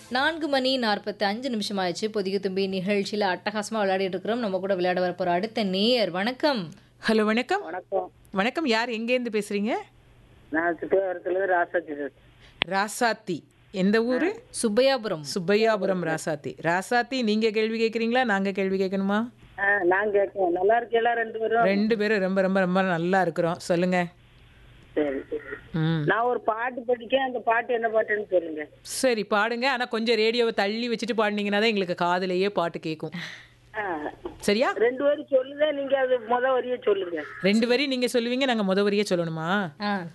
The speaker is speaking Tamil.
நான்கு மணி நாற்பத்தி அஞ்சு நிமிஷம் ஆயிடுச்சு பொதிகை தும்பி நிகழ்ச்சியில் அட்டகாசமாக விளையாடிட்டு இருக்கிறோம் நம்ம கூட விளையாட வரப்போகிற அடுத்த நேயர் வணக்கம் ஹலோ வணக்கம் வணக்கம் வணக்கம் யார் எங்கேருந்து பேசுறீங்க நான் சுற்றுவாரத்துல ராசாச்சி பேசுறேன். ராசாத்தி எந்த ஊரு சுப்பையாபுரம் சுப்பையாபுரம் ராசாத்தி ராசாத்தி நீங்க கேள்வி கேட்குறீங்களா நாங்க கேள்வி கேட்கணுமா ஆ நான் கேட்கேன் நல்லா இருக்கீங்களா ரெண்டு பேரும் ரெண்டு பேரும் ரொம்ப ரொம்ப ரொம்ப நல்லா இருக்கிறோம் சொல்லுங்க சரி ம் நான் ஒரு பாட்டு படிக்கேன் அந்த பாட்டு என்ன பாட்டுன்னு சொல்லுங்க சரி பாடுங்க ஆனா கொஞ்சம் ரேடியோவை தள்ளி வச்சுட்டு பாடினீங்கன்னா தான் எங்களுக்கு காதுலயே பாட்டு கேட்கும் ஆ, சரியா ரெண்டு பேரும் சொல்லுதே நீங்க அது முத வரியே சொல்லுங்க ரெண்டு வரி நீங்க சொல்லுவீங்க நாங்க முத வரியே சொல்லணுமா ஆ